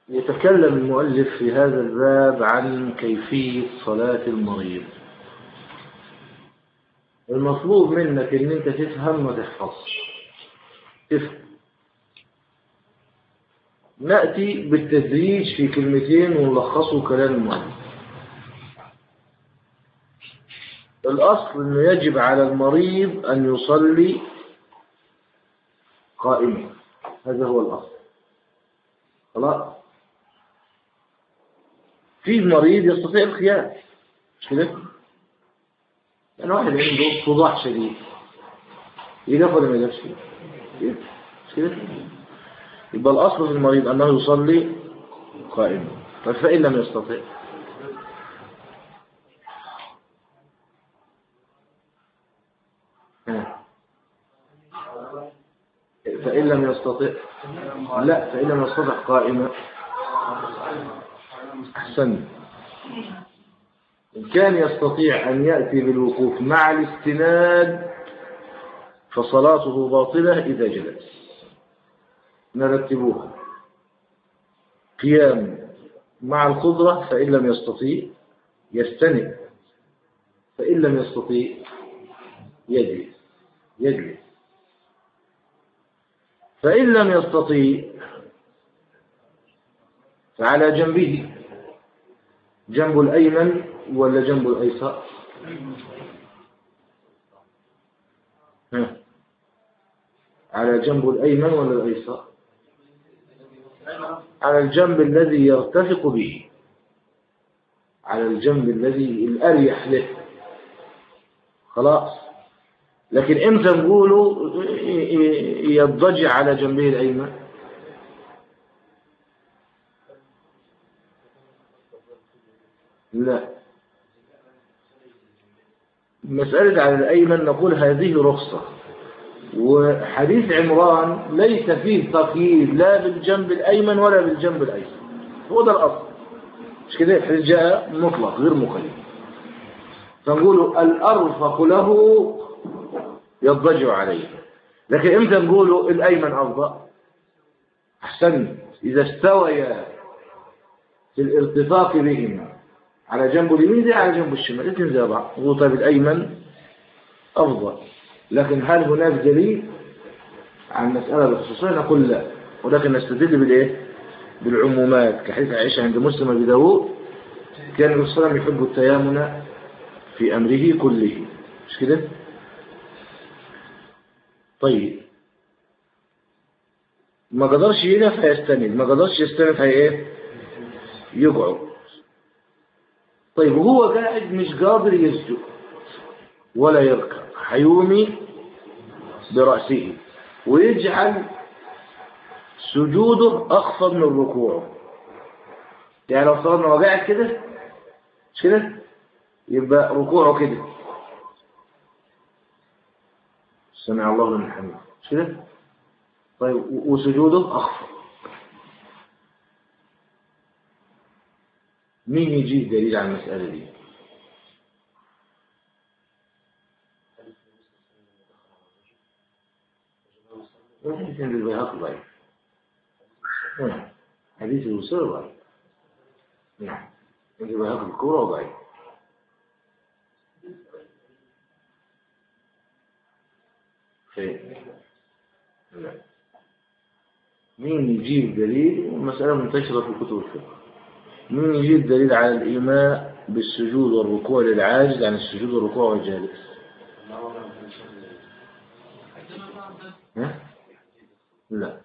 يتكلم المؤلف في هذا الباب عن كيفية صلاة المريض المطلوب منك ان انت تفهم وتحفظ تفهم نأتي بالتدريج في كلمتين ونلخصه كلام المؤلف الأصل أنه يجب على المريض أن يصلي قائما هذا هو الأصل خلاص في مريض يستطيع القيام مش كده يعني واحد عنده صداع شديد يقف ولا ما يقفش مش كده يبقى الأصل في المريض أنه يصلي قائما فإن لم يستطيع فإن لم يستطع لا فإن لم يستطع قائمة أحسن إن كان يستطيع أن يأتي بالوقوف مع الاستناد فصلاته باطلة إذا جلس نرتبوها قيام مع القدرة فإن لم يستطيع يستند فإن لم يستطيع يجلس يجلس فإن لم يستطيع فعلى جنبه جنب الأيمن ولا جنب الأيسر ها. على جنب الأيمن ولا الأيسر على الجنب الذي يرتفق به على الجنب الذي الأريح له خلاص لكن امتى نقوله يضجع على جنبه الايمن لا مسألة على الأيمن نقول هذه رخصة وحديث عمران ليس فيه تقييد لا بالجنب الأيمن ولا بالجنب الأيسر هو ده الأصل مش كده الحديث جاء مطلق غير مقيد فنقول الأرفق له يضجع عليه لكن امتى نقوله الايمن افضل احسن اذا استويا في الارتفاق بهما على جنب اليمين زي على جنب الشمال الاثنين زي بعض نقول طيب الايمن افضل لكن هل هناك دليل عن مسألة بالخصوصية نقول لا ولكن نستدل بالايه بالعمومات كحديث عائشة عند مسلم ابي داود كان الرسول صلى الله عليه وسلم يحب التيامن في امره كله مش كده طيب ما قدرش يقف هيستند ما قدرش يستند هي ايه يقعد طيب وهو قاعد مش قادر يسجد ولا يركع حيومي برأسه ويجعل سجوده أخفض من ركوعه يعني لو افترضنا هو قاعد كده مش كده يبقى ركوعه كده سمع الله لمن حمده مش كده طيب وسجوده أخفض مين يجيب دليل على المسألة دي حديث عند البيهقي ضعيف نعم حديث الوصول ضعيف نعم عند البيهقي الكورة ضعيف فين لا مين يجيب دليل مسألة منتشرة في كتب الفقه مين يجيب دليل على الإيماء بالسجود والركوع للعاجز عن السجود والركوع والجالس ها؟ لا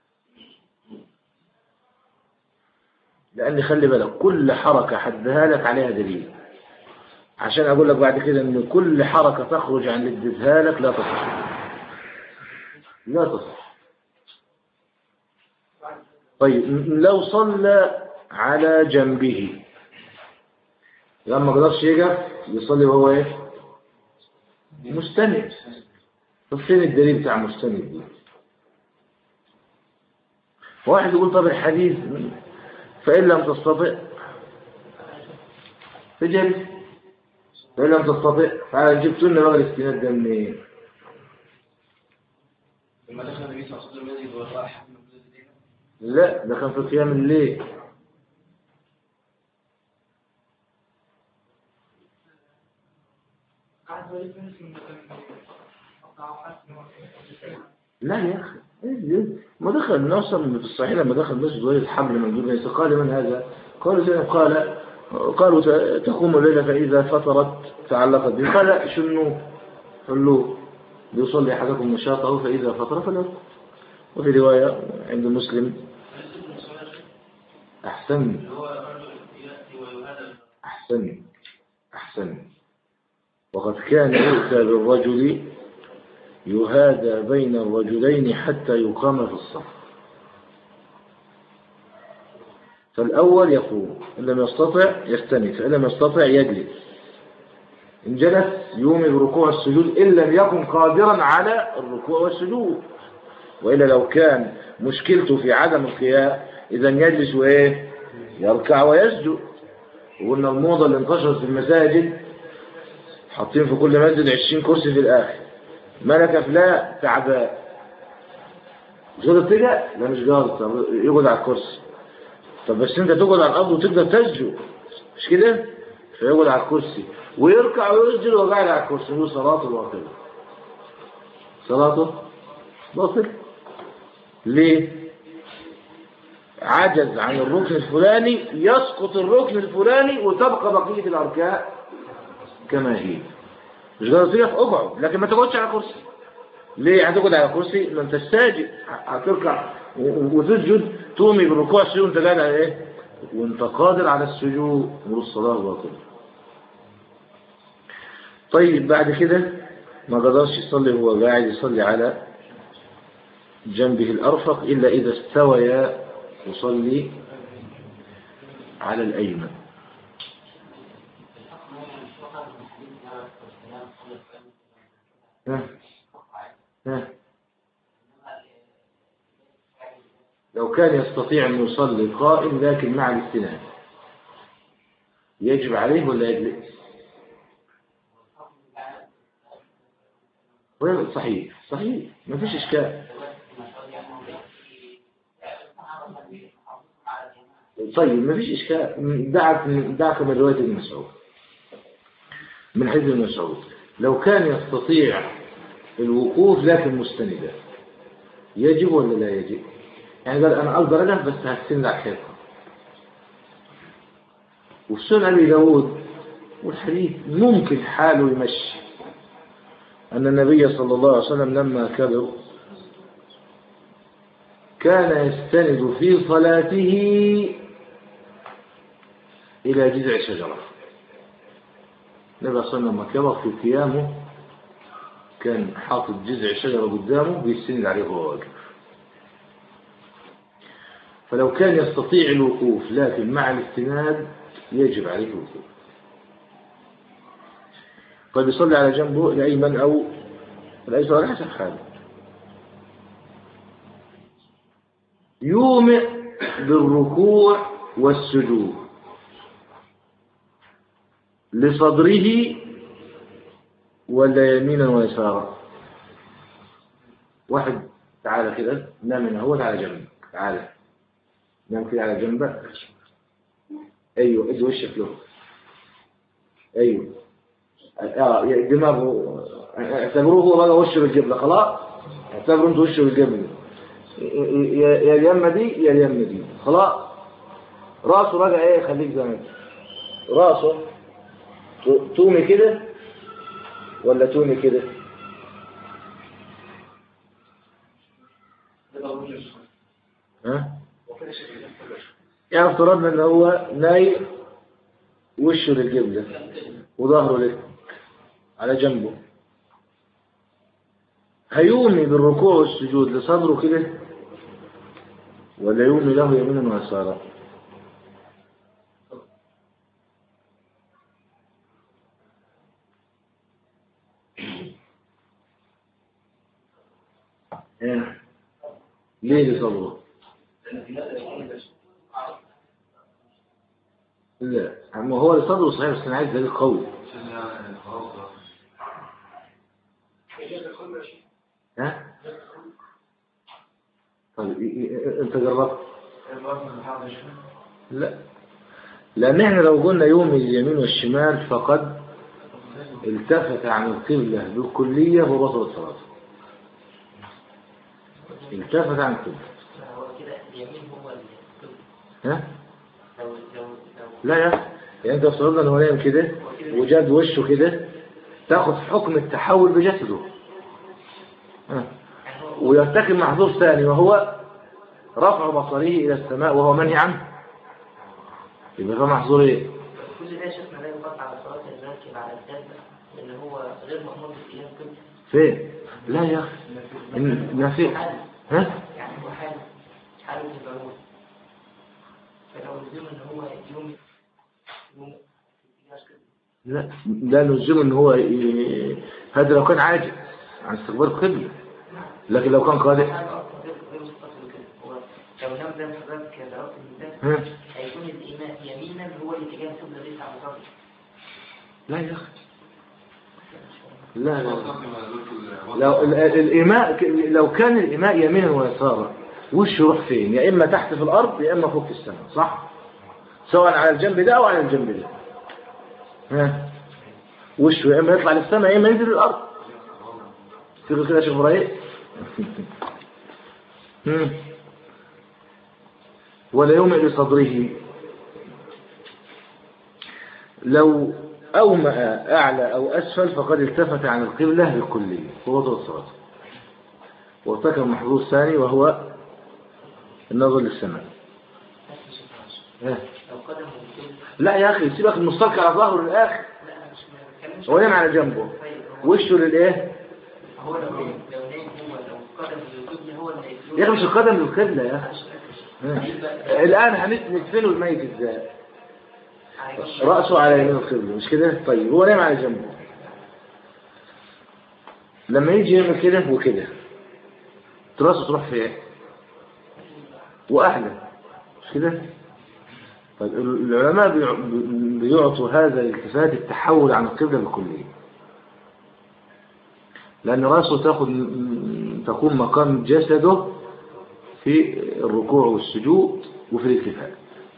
لأن خلي بالك كل حركة حدها لك عليها دليل عشان أقول لك بعد كده أن كل حركة تخرج عن اللي اديتها لك لا تصح لا تصح طيب لو صلى على جنبه لما قدرش يقف يصلي وهو ايه مستند طب فين الدليل بتاع مستند دي واحد يقول طب الحديث فإن لم تستطع فجلس فإن لم تستطع فعلا جبت لنا بقى الاستناد ده منين لما دخل النبي صلى الله عليه وسلم يجد وراء حكم لا ده كان في قيام الليل لا يا أخي ما دخل نوصل في الصحيح لما دخل مسجد ولي الحمل من دون ليس قال من هذا قال زي قال قالوا تقوم الليلة فإذا فطرت تعلقت به قال شنو قال بيصلي أحدكم نشاطه فإذا فطر فلا وفي رواية عند مسلم أحسن أحسن أحسن وقد كان يؤتى بالرجل يهادى بين الرجلين حتى يقام في الصف فالأول يقول إن لم يستطع يستند فإن لم يستطع يجلس إن جلس يومي بركوع السجود إن لم يكن قادرا على الركوع والسجود وإلا لو كان مشكلته في عدم القيام إذا يجلس وإيه يركع ويسجد وقلنا الموضة اللي انتشرت في المساجد حاطين في كل مسجد 20 كرسي في الآخر ملك فلا تعبان غلط كده لا مش قادر يقعد على الكرسي طب بس انت تقعد على الارض وتقدر تسجد مش كده فيقعد على الكرسي ويركع ويسجد وقاعد على الكرسي هو صلاته باطله صلاته باطل ليه عجز عن الركن الفلاني يسقط الركن الفلاني وتبقى بقية الأركان كما هي مش قادر تقف اقعد لكن ما تقعدش على كرسي ليه هتقعد على كرسي ما انت ساجد هتركع وتسجد تومي بالركوع السجود وانت قاعد على ايه وانت قادر على السجود والصلاه باطله طيب بعد كده ما قدرش يصلي هو قاعد يصلي على جنبه الأرفق إلا إذا استويا يصلي على الأيمن ها ها لو كان يستطيع أن يصلي قائم لكن مع الاستناد يجب عليه ولا يجلس صحيح صحيح ما فيش إشكال طيب ما فيش إشكال دعك دعك من رواية ابن مسعود من حديث ابن مسعود لو كان يستطيع الوقوف لكن مستندا يجب ولا لا يجب يعني قال أنا أقدر أقف بس هستند على الحيطة وفي سنة أبي داود والحديث ممكن حاله يمشي أن النبي صلى الله عليه وسلم لما كبر كان يستند في صلاته إلى جذع شجرة النبي صلى الله عليه وسلم لما كبر في قيامه كان حاطط جذع شجرة قدامه بيستند عليه وهو واقف فلو كان يستطيع الوقوف لكن مع الاستناد يجب عليه الوقوف قد يصلي على جنبه الأيمن أو الأيسر على حسب حاله يومئ بالركوع والسجود لصدره ولا يمينا ويسارا واحد تعالى كده نام هنا هو على جنبك تعالى نام كده على جنبك ايوه ادي وشك له ايوه اه دماغه اعتبروه هو بقى وشه بالجبله خلاص اعتبروا انتوا وشه بالجبله يا اليمه دي يا اليمه دي خلاص راسه بقى ايه خليك زي ما انت راسه تومي كده ولا تومي كده ها يعني افترضنا ان هو نايم وشه للقبلة وظهره لك على جنبه هيومي بالركوع والسجود لصدره كده ولا يومي له يمينا ويسارا إيه؟ ليه لصدره لا اما هو لصدره صحيح بس انا عايز دليل قوي ها طيب انت جربت لا لأن احنا لو قلنا يوم اليمين والشمال فقد التفت عن القبلة بالكلية وبطلت صلاته التفت عن القبلة هو كده اليمين هو ها؟ لو لو لو لا يا أخي. يعني انت افترضنا ان هو نايم كده وجاب وشه كده تاخد حكم التحول بجسده ها. ويرتكب محظور ثاني وهو رفع بصره الى السماء وهو منهي عنه يبقى ده محظور ايه كل ده شفنا لا يقطع على صلاة الراكب على الدابة لأن هو غير مأمور بالقيام كله فين لا يا اخي إن- ما في حاله ها يعني هو حاله حاله في الضرورة فلو لزم إن هو يوم يوم في اتجاه كده لا لا نلزمه ان هو ي- هذا لو كان عاجز عن استقبال القبلة لكن لو كان قادر حاله أصلا غير غير مستقبل كده هو لو نام زي ما حضرتك ضربت المثال ها هيكون الإيمان يمينا هو الاتجاه القبلة ليس على صدره لا يا اخي لا لا لو ال- ال- الإماء لو كان الإماء يمينا ويسارا وش يروح فين يا إما تحت في الأرض يا إما فوق في السماء صح سواء على الجنب ده أو على الجنب ده ها وشه يا إما يطلع للسماء يا إما ينزل للأرض تقول كده يا شيخ إبراهيم هم. ولا يومئ بصدره لو أومأ أعلى أو أسفل فقد التفت عن القبلة بالكلية وبطل الصلاة وارتكب المحظور الثاني وهو النظر للسماء ها. لو قدم الكل لا يا أخي سيبك المستلقى على ظهره للآخر لا أنا مش ما بتكلمش هو نام على جنبه طيب هو وشه للإيه هو لو نام لو نام هو لو قدم القبلة هو اللي هيسلوه يا أخي مش القدم للقبلة يا أخي ها. هيبقى الآن هنت- ندفنه الميت إزاي على جنب. رأسه على يمين القبلة مش كده طيب هو نايم على جنبه لما يجي يعمل كده وكده راسه تروح فين وأحلى مش كده طيب العلماء بيع- بيعطوا هذا الالتفات التحول عن القبلة بالكلية لأن رأسه تاخد تكون مقام جسده في الركوع والسجود وفي الالتفات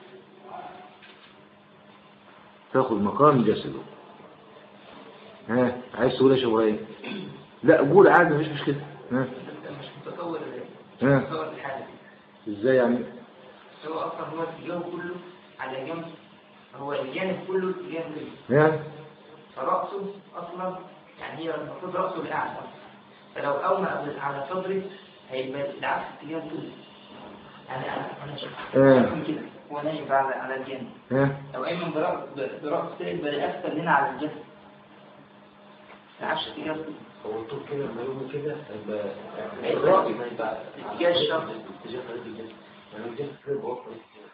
تاخد مقام جسده ها عايز تقول ايش يا ابراهيم لا قول عادي مفيش مشكله ها انت مش متصور ها متصور الحالة ازاي يعني هو اصلا هو اتجاهه كله على جنب هو الجانب كله اتجاه كده ها فرأسه اصلا يعني هي المفروض رأسه الاعلى فلو اومى على صدره هيبقى العكس اتجاه كله يعني انا انا شايف ها كده هو نايم على على الجانب ها لو ايمن برأس برأس كده يبقى الاسفل هنا على الجسد العكس اتجاه كله هو الطول كده لما يقوم كده هيبقى هيبقى الرأي ما يبقى اتجاه الشمس. اتجاه خارج الجسم يعني الجسم كده بوقف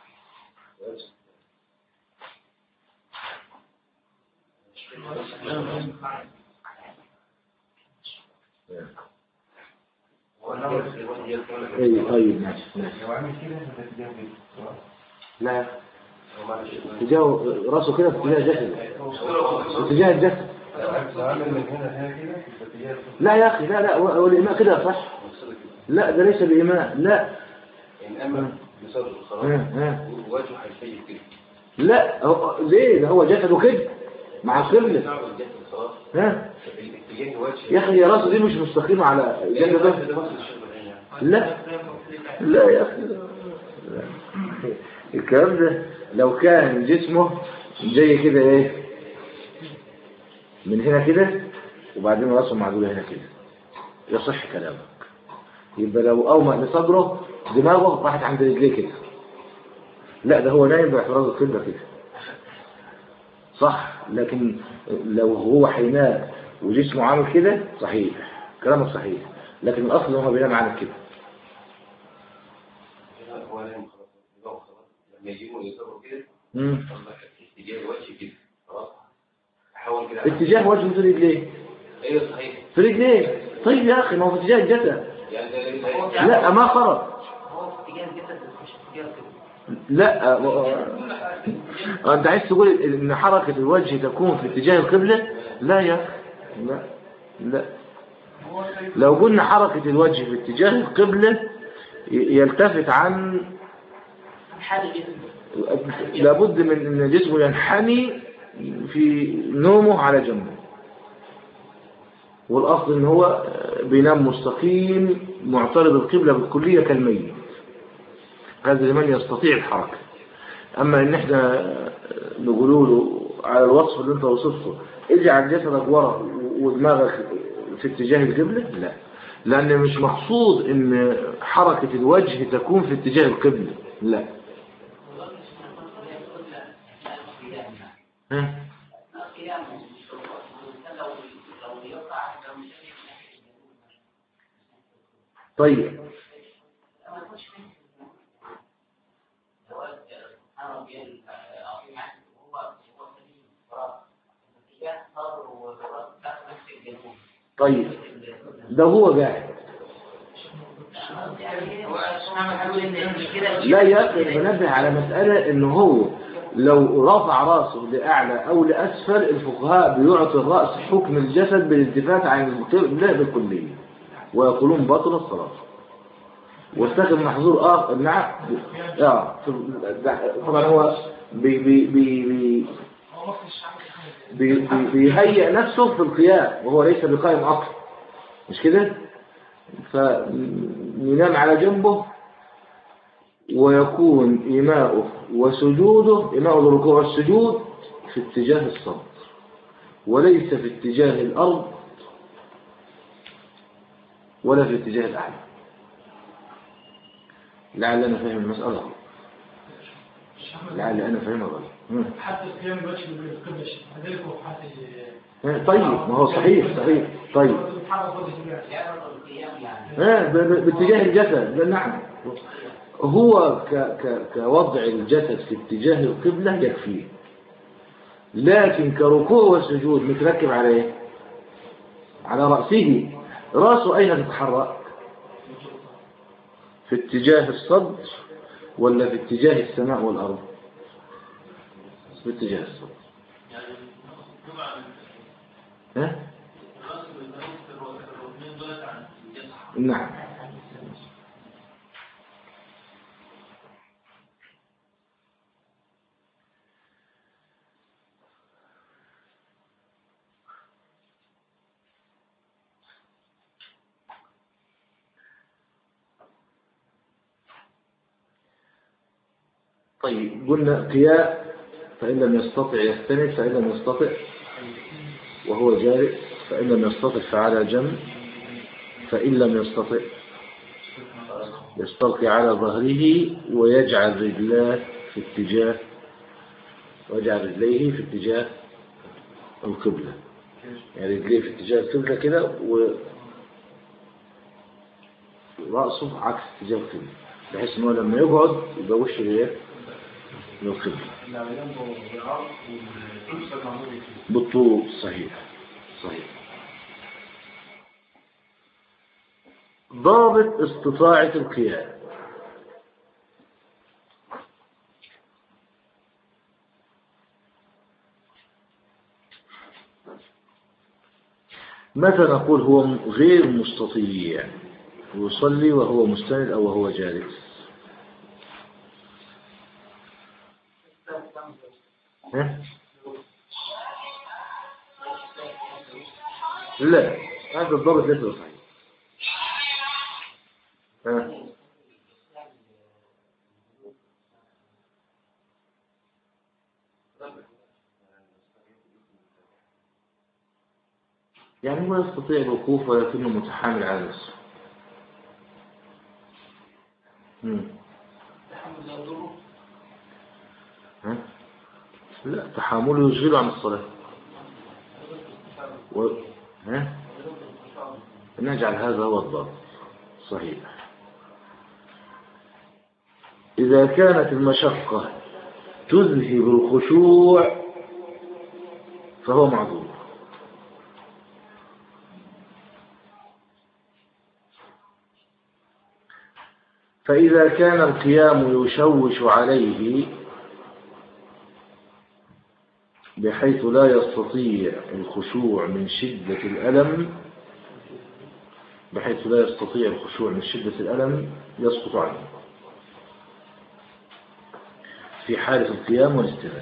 اي طيب ماشي ماشي لو عامل كده يبقى اتجاه كده لا لو معلش اتجاه راسه كده في اتجاه جسده في اتجاه الجسد لو عامل- لو عامل من هنا لهنا كده يبقى اتجاه لا يا اخي لا لا هو هو الإيماء كده صح لا ده ليس بإيماء لا يعني أما بصدره خلاص ها ها ووجهه هيسيب كده لا هو ليه ده هو جسده كده مع القبلة صعب الجسد خلاص ها الاتجاه وجه يا اخي يا راسه دي مش مستقيمة على الجنب ده ده مصر الشغل هنا لا لا يا أخي لا. الكلام ده لو كان جسمه جاي كده ايه من هنا كده وبعدين راسه معدولة هنا كده يصح كلامك يبقى لو أومأ لصدره دماغه راحت عند رجليه كده لا ده هو نايم باعتراض القبلة كده صح لكن لو هو حيناه وجسمه عامل كده صحيح كلامك صحيح لكن الأصل هو بينام عامل كده هو نايم خلاص دماغه خلاص لما يجيبوا يصبروا كده مم. الله اتجاه وجه كده خلاص حاول كده اتجاه وجهه في رجليه ايوه صحيح في رجليه طيب يا أخي ما هو في اتجاه الجسد يعني ده ده- لا ما خرج هو في اتجاه الجسد بس مش اتجاه القبلة لا آه، انت عايز تقول ان حركة الوجه تكون في اتجاه القبلة لا يا أخي لا لا لو قلنا حركة الوجه في اتجاه القبلة ي- يلتفت عن حال الجسم لابد من ان جسمه ينحني في نومه على جنبه والاصل ان هو بينام مستقيم معترض القبلة بالكلية كالميت هذا لمن يستطيع الحركة اما ان احنا نقول له على الوصف اللي انت وصفته اجعل جسدك ورا ودماغك في اتجاه القبلة لا لان مش مقصود ان حركة الوجه تكون في اتجاه القبلة لا ها؟ طيب طيب ده هو قاعد لا يقدر ينبه على مسألة ان هو لو رفع راسه لأعلى أو لأسفل الفقهاء بيعطي الرأس حكم الجسد بالالتفات عن القبلة بالكلية ويقولون بطل الصلاة واستخدم محظور آخر نعم آه. طبعا هو بي بي بي بي بي بي بيهيئ نفسه في القيام وهو ليس بقائم أصلا مش كده فينام على جنبه ويكون إيماؤه وسجوده إيماء الركوع والسجود في اتجاه الصدر وليس في اتجاه الأرض ولا في اتجاه الأعلى لعل أنا فاهم المسألة غلط لعل أنا فاهمها غلط مم. حتى القيام الوجه بالقبلة كذلك هو حتى طيب ما هو صحيح صحيح طيب بيتحرك وجه ها ب- ب- باتجاه الجسد لا، نعم هو ك ك كوضع الجسد في اتجاه القبلة يكفيه لكن كركوع وسجود متركب على ايه على رأسه رأسه أين تتحرك في اتجاه الصدر ولا في اتجاه السماء والأرض في اتجاه الصدر ها؟ نعم طيب قلنا قياء فإن لم يستطع يستند فإن لم يستطع وهو جالس فإن لم يستطع فعلى جنب فإن لم يستطع يستلقي على ظهره ويجعل رجلاه في اتجاه ويجعل رجليه في اتجاه القبلة يعني رجليه في اتجاه القبلة كده ورأسه عكس اتجاه القبلة بحيث ان هو لما يقعد يبقى وشه ايه للقبلة بالطول صحيح صحيح ضابط استطاعة القيام متى نقول هو غير مستطيع يصلي وهو مستند أو وهو جالس ها؟ لا هذا الضابط ليس صحيح ها؟ يعني هو يستطيع الوقوف ولكنه متحامل على نفسه مم. ها؟ لا تحامله يشغله عن الصلاة و... ها؟ نجعل هذا هو الضابط صحيح إذا كانت المشقة تذهب الخشوع فهو معذور فإذا كان القيام يشوش عليه بحيث لا يستطيع الخشوع من شدة الألم بحيث لا يستطيع الخشوع من شدة الألم يسقط عنه في حالة القيام والاستماع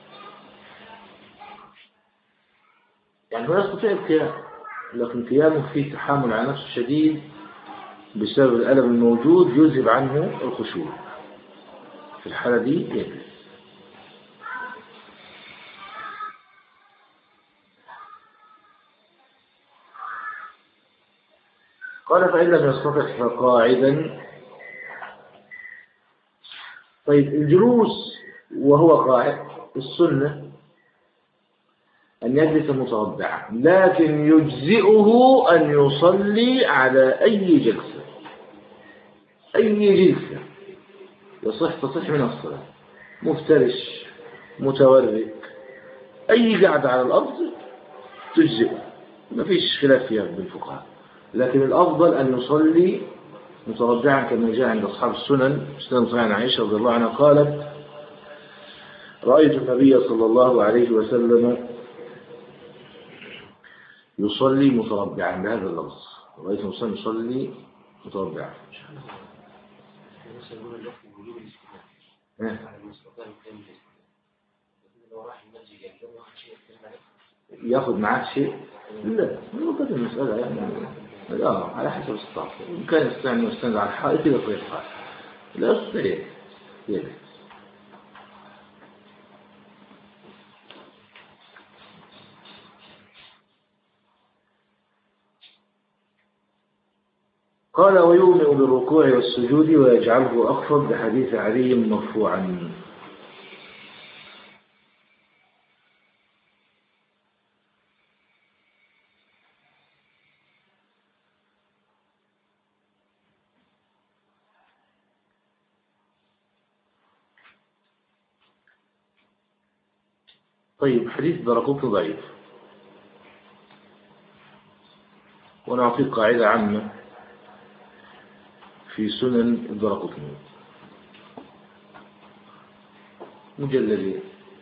يعني هو يستطيع القيام لكن قيامه فيه تحامل على نفسه شديد بسبب الألم الموجود يذهب عنه الخشوع في الحالة دي يجلس قال فإن لم يستطع فقاعدا طيب الجلوس وهو قاعد السنة أن يجلس متوضعا لكن يجزئه أن يصلي على أي جلسة أي جلسة يصح تصح من الصلاة مفترش متورك أي قعدة على الأرض تجزئه ما فيش خلاف فيها بالفقهاء لكن الأفضل أن يصلي مترجعا كما جاء عند أصحاب السنن سنن صحيح عن عائشة رضي الله عنها قالت رأيت النبي صلى الله عليه وسلم يصلي متربعا بهذا اللفظ رأيت النبي يصلي متربعا ياخذ معاه شيء لا مو كده المسألة يعني لا على حسب الصف إن كان يستعمل يستند على الحائط إذا طيب حائط لا يستطيع يلي قال ويؤمن بالركوع والسجود ويجعله أخفض بحديث علي مرفوعا طيب حديث درقوت ضعيف ونعطيك قاعدة عامة في سنن الدرقطني مجلدين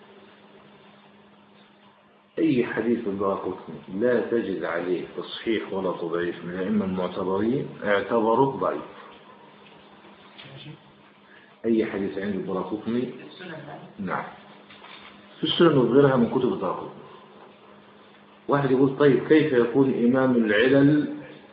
أي حديث الدرقطني لا تجد عليه تصحيح ولا تضعيف من الأئمة المعتبرين اعتبره ضعيف أي حديث عند الدرقطني نعم في السنن وغيرها من كتب الدرقطني واحد يقول طيب كيف يكون إمام العلل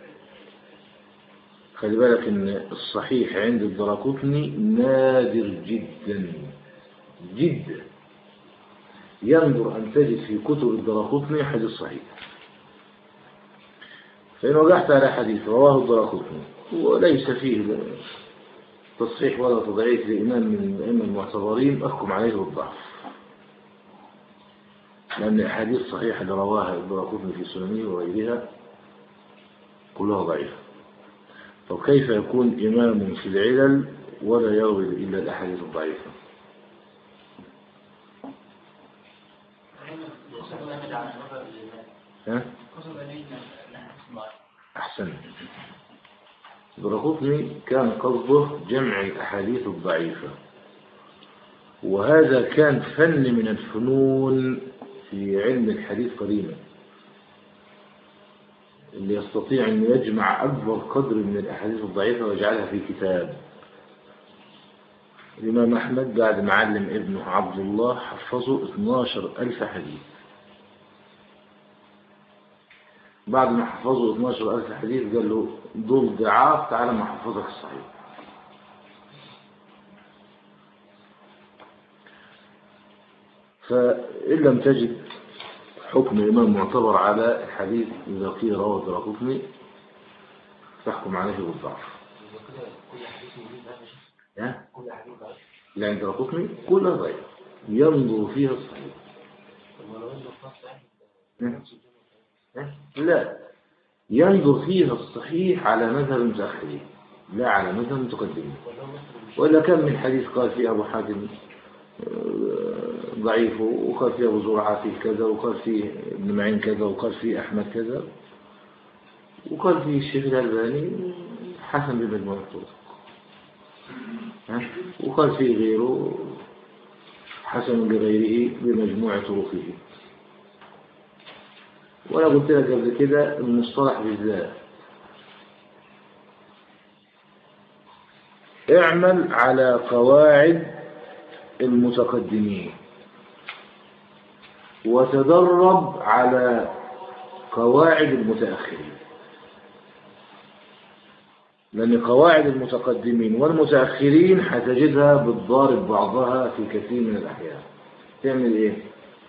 خلي بالك ان الصحيح عند الدراقطني نادر جدا جدا ينظر أن تجد في كتب الدراقطني حديث صحيح فإن وقعت على حديث رواه الدراقطني وليس فيه تصحيح ولا تضعيف لإمام من الأئمة المعتبرين أحكم عليه بالضعف لأن الأحاديث الصحيحة اللي رواها الدراقطني في سننه وغيرها كلها ضعيفة فكيف يكون إمام في العلل ولا يروي إلا الأحاديث الضعيفة ها؟ أحسن برغوثني كان قصده جمع الأحاديث الضعيفة وهذا كان فن من الفنون في علم الحديث قديما اللي يستطيع أن يجمع أكبر قدر من الأحاديث الضعيفة ويجعلها في كتاب الإمام أحمد بعد ما علم ابنه عبد الله حفظه 12 ألف حديث بعد ما حفظه 12 ألف حديث قال له دول ضعاف تعالى ما حفظك الصحيح فإن لم تجد حكم الإمام معتبر على الحديث إذا قيل رواه الدراقطني تحكم عليه بالضعف ها؟ لا عند الدراقطني كلها ضعيف ينظر فيها الصحيح ها؟ ها؟ لا ينظر فيها الصحيح على مذهب المتأخرين لا على مذهب المتقدمين وإلا كم من حديث قال فيه أبو حاتم ضعيف وقال فيه أبو زرعة فيه كذا وقال فيه ابن معين كذا وقال فيه أحمد كذا وقال فيه الشيخ الألباني حسن بمجموعة الطرق وقال فيه غيره حسن لغيره بمجموع طرقه وأنا قلت لك قبل كده المصطلح بالذات اعمل على قواعد المتقدمين وتدرب على قواعد المتأخرين لأن قواعد المتقدمين والمتأخرين هتجدها بتضارب بعضها في كثير من الأحيان تعمل إيه؟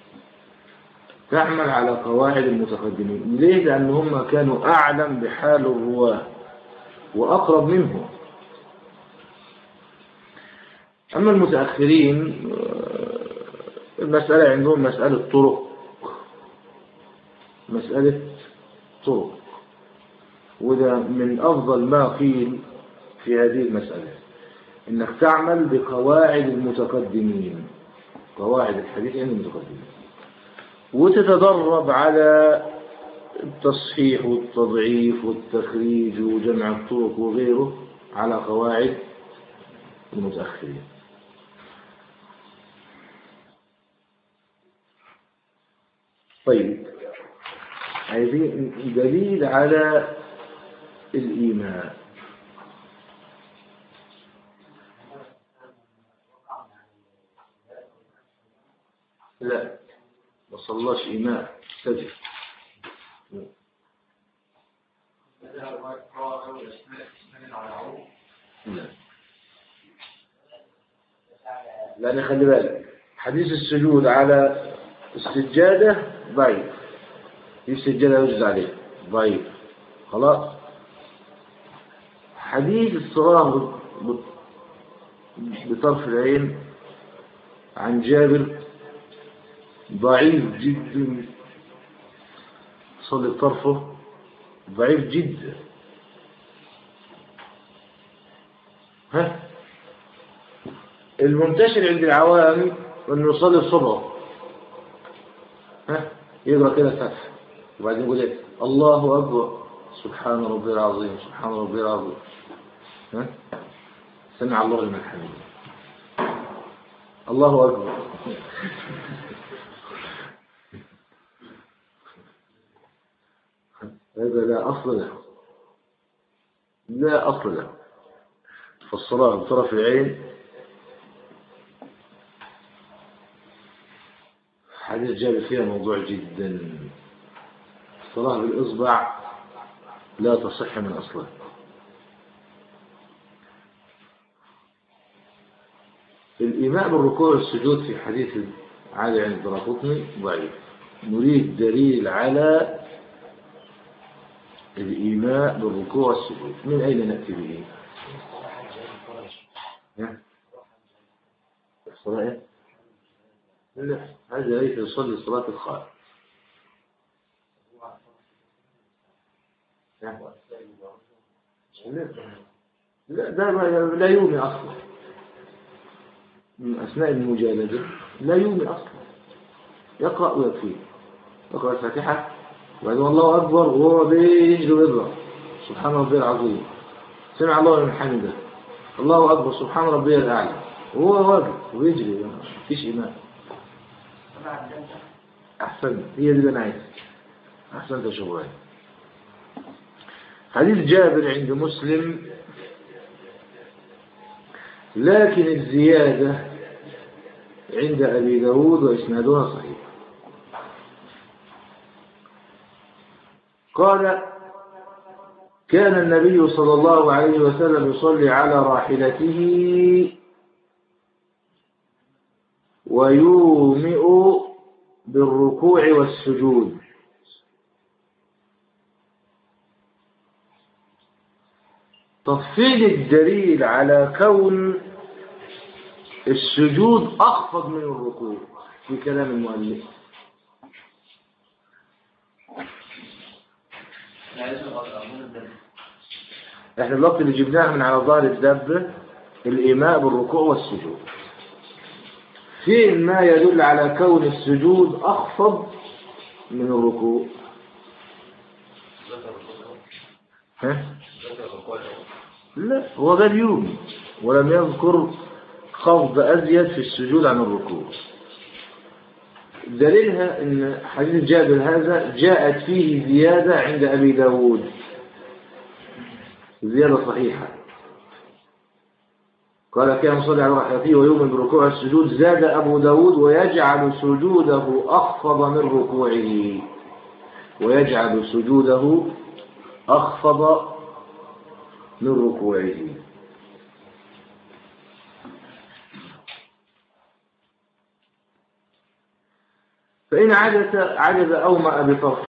تعمل على قواعد المتقدمين ليه؟ لأن هم كانوا أعلم بحال الرواة وأقرب منهم أما المتأخرين آه، المسألة عندهم مسألة طرق مسألة طرق وده من أفضل ما قيل في هذه المسألة إنك تعمل بقواعد المتقدمين قواعد الحديث عند المتقدمين وتتدرب على التصحيح والتضعيف والتخريج وجمع الطرق وغيره على قواعد المتأخرين طيب عايزين دليل على الإيمان لا ما صلاش إيمان سجد لا لأن خلي بالك حديث السجود على السجادة ضعيف في السجادة يجوز عليه ضعيف خلاص حديث الصلاة ب- بطرف العين عن جابر ضعيف جدا صلي بطرفه ضعيف جدا ها المنتشر عند العوام انه يصلي الصبح ها يقرا كده الفتح وبعدين يقول ايه الله اكبر سبحان ربي العظيم سبحان ربي العظيم ها سمع الله لمن حمده الله اكبر هذا لا اصل له لا اصل له فالصلاه بطرف العين حديث جابر فيها موضوع جدا الصلاة بالإصبع لا تصح من أصلها الإيماء بالركوع والسجود في حديث علي عند درقطني ضعيف نريد دليل على الإيماء بالركوع والسجود من أين نأتي به؟ ها؟ الصلاة إيه؟ لا هذا ليس يصلي صلاة الخارج لا لا ده ما- لا يومي أصلا من أثناء المجالدة لا يومي أصلا يقرأ ويكفيه يقرأ الفاتحة وبعدين الله أكبر وهو بيجري ويضرب سبحان ربي العظيم سمع الله لمن حمده الله أكبر سبحان ربي الأعلى وهو واقف وبيجري مفيش إيمان طبعا ده أحسن هي دي اللي أنا عايزها أحسنت يا شباب حديث جابر عند مسلم لكن الزيادة عند أبي داود وإسنادها صحيح قال كان النبي صلى الله عليه وسلم يصلي على راحلته ويومئ بالركوع والسجود تفصيل الدليل على كون السجود أخفض من الركوع في كلام المؤلف احنا الوقت اللي جبناه من على ظهر الدابة الإيماء بالركوع والسجود فين ما يدل على كون السجود أخفض من الركوع ها؟ لا هو ده اليوم ولم يذكر خفض أزيد في السجود عن الركوع دليلها أن حديث جابر هذا جاءت فيه زيادة عند أبي داود زيادة صحيحة قال كان صلى على رحلته ويوم بركوع السجود زاد أبو داود ويجعل سجوده أخفض من ركوعه ويجعل سجوده أخفض من ركوعه فإن عجز عجز أومأ بطرف